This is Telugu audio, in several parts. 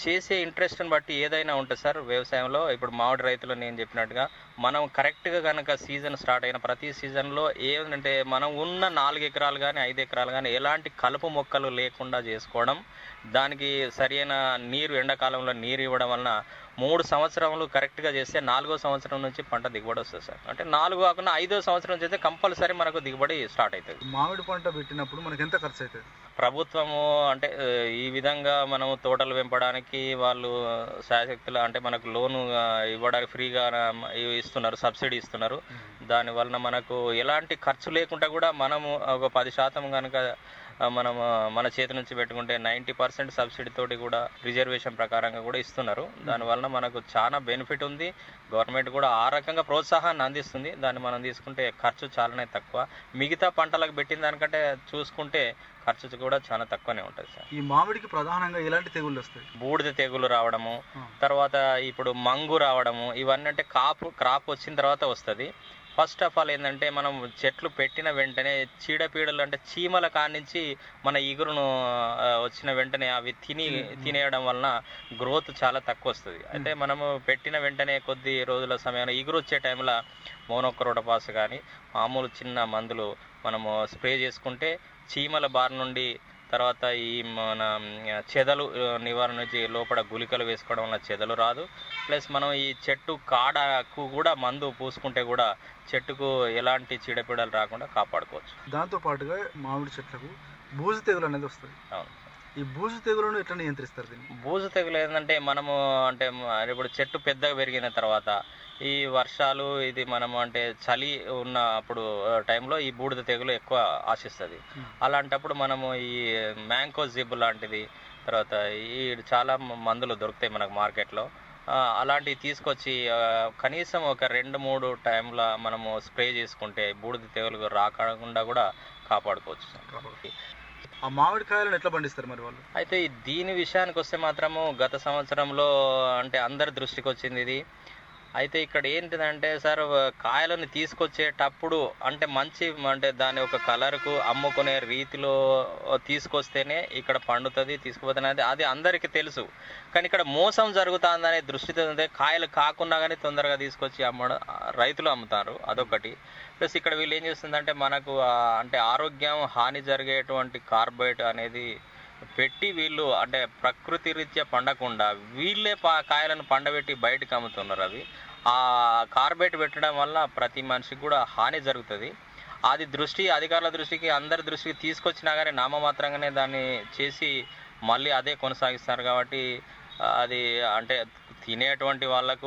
చేసే ఇంట్రెస్ట్ని బట్టి ఏదైనా ఉంటుంది సార్ వ్యవసాయంలో ఇప్పుడు మామిడి రైతులు నేను చెప్పినట్టుగా మనం కరెక్ట్గా కనుక సీజన్ స్టార్ట్ అయిన ప్రతి సీజన్లో ఏంటంటే మనం ఉన్న నాలుగు ఎకరాలు కానీ ఐదు ఎకరాలు కానీ ఎలాంటి కలుపు మొక్కలు లేకుండా చేసుకోవడం దానికి సరైన నీరు ఎండాకాలంలో నీరు ఇవ్వడం వలన మూడు సంవత్సరములు కరెక్ట్గా చేస్తే నాలుగో సంవత్సరం నుంచి పంట దిగుబడి వస్తుంది సార్ అంటే నాలుగు కాకుండా ఐదో సంవత్సరం చేస్తే కంపల్సరీ మనకు దిగుబడి స్టార్ట్ అవుతుంది మామిడి పంట పెట్టినప్పుడు మనకి ఎంత ఖర్చు అవుతుంది ప్రభుత్వము అంటే ఆ, ఈ విధంగా మనం తోటలు పెంపడానికి వాళ్ళు శాశక్తులు అంటే మనకు లోను ఆ, ఇవ్వడానికి ఫ్రీగా ఇవి ఇస్తున్నారు సబ్సిడీ ఇస్తున్నారు దాని వలన మనకు ఎలాంటి ఖర్చు లేకుండా కూడా మనము ఒక పది శాతం కనుక ఆ, మనం ఆ, మన చేతి నుంచి పెట్టుకుంటే నైంటీ పర్సెంట్ సబ్సిడీ తోటి కూడా రిజర్వేషన్ ప్రకారంగా కూడా ఇస్తున్నారు దాని వలన మనకు చాలా బెనిఫిట్ ఉంది గవర్నమెంట్ కూడా ఆ రకంగా ప్రోత్సాహాన్ని అందిస్తుంది దాన్ని మనం తీసుకుంటే ఖర్చు చాలానే తక్కువ మిగతా పంటలకు పెట్టిన దానికంటే చూసుకుంటే ఖర్చు కూడా చాలా తక్కువనే ఉంటుంది సార్ ఈ మామిడికి ప్రధానంగా ఎలాంటి తెగుళ్ళు వస్తాయి బూడిద తెగులు రావడము ఆ. తర్వాత ఇప్పుడు మంగు రావడము ఇవన్నీ అంటే కాపు క్రాప్ వచ్చిన తర్వాత వస్తుంది ఫస్ట్ ఆఫ్ ఆల్ ఏంటంటే మనం చెట్లు పెట్టిన వెంటనే చీడపీడలు అంటే చీమల కానించి మన ఇగురును ఆ, వచ్చిన వెంటనే అవి తిని తినేయడం వలన గ్రోత్ చాలా తక్కువ వస్తుంది అయితే మనము పెట్టిన వెంటనే కొద్ది రోజుల సమయంలో ఇగురు వచ్చే టైంలో మోనోక్రోటపాస్ కానీ మామూలు చిన్న మందులు మనము స్ప్రే చేసుకుంటే చీమల బారి నుండి తర్వాత ఈ మన చెదలు ఆ, నివారణ నుంచి లోపల గుళికలు వేసుకోవడం వల్ల చెదలు రాదు ప్లస్ మనం ఈ చెట్టు కాడకు కూడా మందు పూసుకుంటే కూడా చెట్టుకు ఎలాంటి చీడపీడలు రాకుండా కాపాడుకోవచ్చు దాంతో పాటుగా మామిడి చెట్లకు బూజు తెగులు అనేది వస్తుంది అవును ఈ బూజు తెగులను ఎట్లా నియంత్రిస్తారు దీన్ని బూజు తెగులు ఏంటంటే మనము అంటే మ- ఇప్పుడు చెట్టు పెద్దగా పెరిగిన తర్వాత ఈ వర్షాలు ఇది మనము అంటే చలి ఉన్న అప్పుడు ఆ, టైంలో ఈ బూడిద తెగులు ఎక్కువ ఆశిస్తుంది Hmm. అలాంటప్పుడు మనము ఈ మ్యాంకో జిబ్ లాంటిది తర్వాత ఈ చాలా మ- మందులు దొరుకుతాయి మనకు మార్కెట్లో ఆ, అలాంటివి తీసుకొచ్చి ఆ, కనీసం ఒక రెండు మూడు టైంల మనము స్ప్రే చేసుకుంటే బూడిద తెగులు రాకుండా కూడా కాపాడుకోవచ్చు కాబట్టి ఆ మామిడి కాయలను ఎట్లా పండిస్తారు మరి వాళ్ళు అయితే ఈ దీని విషయానికి వస్తే మాత్రము గత సంవత్సరంలో అంటే అందరి దృష్టికి వచ్చింది ఇది అయితే ఇక్కడ ఏంటిదంటే సార్ కాయలను తీసుకొచ్చేటప్పుడు అంటే మంచి అంటే దాని ఒక కలర్కు అమ్ముకునే రీతిలో తీసుకొస్తేనే ఇక్కడ పండుతుంది తీసుకుపోతుంది అది అది అందరికీ తెలుసు కానీ ఇక్కడ మోసం జరుగుతుందనే దృష్టితో ఉంటే కాయలు కాకుండా కానీ తొందరగా తీసుకొచ్చి అమ్మడం రైతులు అమ్ముతారు అదొకటి ప్లస్ ఇక్కడ వీళ్ళు ఏం చేస్తుందంటే మనకు ఆ, అంటే ఆరోగ్యం హాని జరిగేటువంటి కార్బోహైడ్రేట్ అనేది పెట్టి వీళ్ళు అంటే ప్రకృతి రీత్యా పండకుండా వీళ్ళే పా కాయలను పండబెట్టి బయటకు అమ్ముతున్నారు అవి ఆ కార్బేట్ పెట్టడం వల్ల ప్రతి మనిషికి కూడా హాని జరుగుతుంది అది దృష్టి అధికారుల దృష్టికి అందరి దృష్టికి తీసుకొచ్చినా కానీ నామమాత్రంగానే దాన్ని చేసి మళ్ళీ అదే కొనసాగిస్తారు కాబట్టి ఆ, అది అంటే తినేటువంటి వాళ్ళకు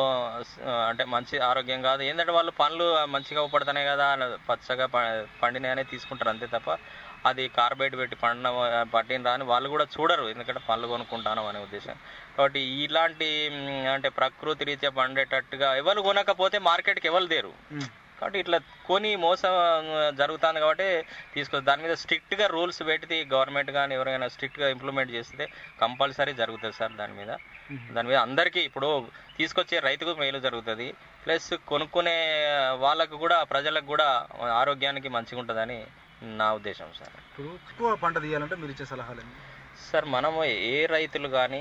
ఆ, అంటే మంచి ఆరోగ్యం కాదు ఏంటంటే వాళ్ళు పండ్లు మంచిగా ఉపడుతున్నాయి కదా పచ్చగా ప- పండినాయనే తీసుకుంటారు అంతే తప్ప అది కార్బైడ్ పెట్టి పండిన పట్టిన రాని వాళ్ళు కూడా చూడరు ఎందుకంటే పళ్ళు కొనుక్కుంటాను అనే ఉద్దేశం కాబట్టి ఇలాంటి మ్, అంటే ప్రకృతి రీత్యా పండేటట్టుగా ఎవరు కొనకపోతే మార్కెట్కి ఎవరు దేరు కాబట్టి ఇట్లా కొని మోసం జరుగుతుంది కాబట్టి తీసుకో దాని మీద స్ట్రిక్ట్గా రూల్స్ పెట్టి గవర్నమెంట్ కానీ ఎవరైనా స్ట్రిక్ట్గా ఇంప్లిమెంట్ చేస్తే కంపల్సరీ జరుగుతుంది సార్ దాని మీద దాని మీద అందరికీ ఇప్పుడు తీసుకొచ్చే రైతుకు మేలు జరుగుతుంది ప్లస్ కొనుక్కునే వాళ్ళకు కూడా ప్రజలకు కూడా ఆరోగ్యానికి మంచిగా ఉంటుందని నా ఉద్దేశం సార్ ఇప్పుడు ఎక్కువ పంట తీయాలంటే మీరు ఇచ్చే సలహాలు ఏంటి? సార్ మనము ఏ రైతులు కానీ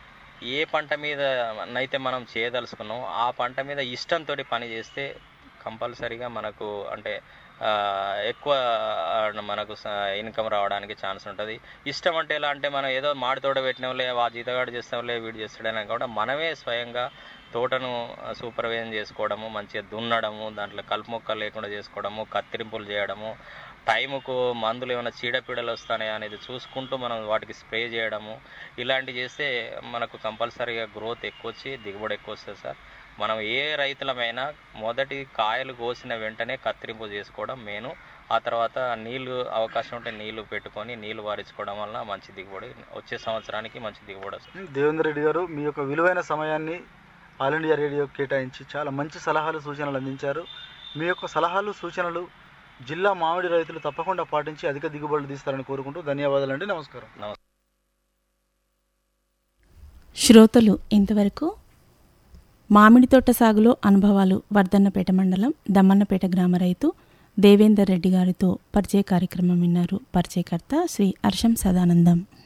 ఏ పంట మీద అయితే మనం చేయదలుచుకున్నాం ఆ పంట మీద ఇష్టంతో పని చేస్తే కంపల్సరీగా మనకు అంటే ఆ, ఎక్కువ ఆ, మనకు ఇన్కమ్ రావడానికి ఛాన్స్ ఉంటుంది ఇష్టం అంటే ఎలా అంటే మనం ఏదో మాడి తోట పెట్టినాంలే ఆ జీతగాడు చేస్తాంలే వీడు చేస్తాడని కూడా మనమే స్వయంగా తోటను సూపర్వైజన్ చేసుకోవడము మంచిగా దున్నడము దాంట్లో కలుపు మొక్కలు లేకుండా చేసుకోవడము కత్తిరింపులు చేయడము టైంకు మందులు ఏమైనా చీడపీడలు వస్తాయా అనేది చూసుకుంటూ మనం వాటికి స్ప్రే చేయడము ఇలాంటివి చేస్తే మనకు కంపల్సరీగా గ్రోత్ ఎక్కువ వచ్చి దిగుబడి ఎక్కువ వస్తుంది సార్ మనం ఏ రైతులమైనా మొదటి కాయలు కోసిన వెంటనే కత్తిరింపు చేసుకోవడం మెయిన్ ఆ తర్వాత నీళ్లు అవకాశం ఉంటే నీళ్లు పెట్టుకొని నీళ్లు వారించుకోవడం వల్ల మంచి దిగుబడి వచ్చే సంవత్సరానికి మంచి దిగుబడి వస్తుంది దేవేందర్ రెడ్డి గారు మీ యొక్క విలువైన సమయాన్ని ఆల్ ఇండియా రేడియో కేటాయించి చాలా మంచి సలహాలు సూచనలు అందించారు మీ యొక్క సలహాలు సూచనలు జిల్లా మామిడి రైతులు తప్పకుండా పాటించి అధిక దిగుబడులు తీస్తారని కోరుకుంటూ ధన్యవాదాలండి నమస్కారం శ్రోతలు ఇంతవరకు మామిడి తోట సాగులో అనుభవాలు వర్ధన్నపేట మండలం దమ్మన్నపేట గ్రామ రైతు దేవేందర్ రెడ్డి గారితో పరిచయ కార్యక్రమం విన్నారు పరిచయకర్త శ్రీ హర్షం సదానందం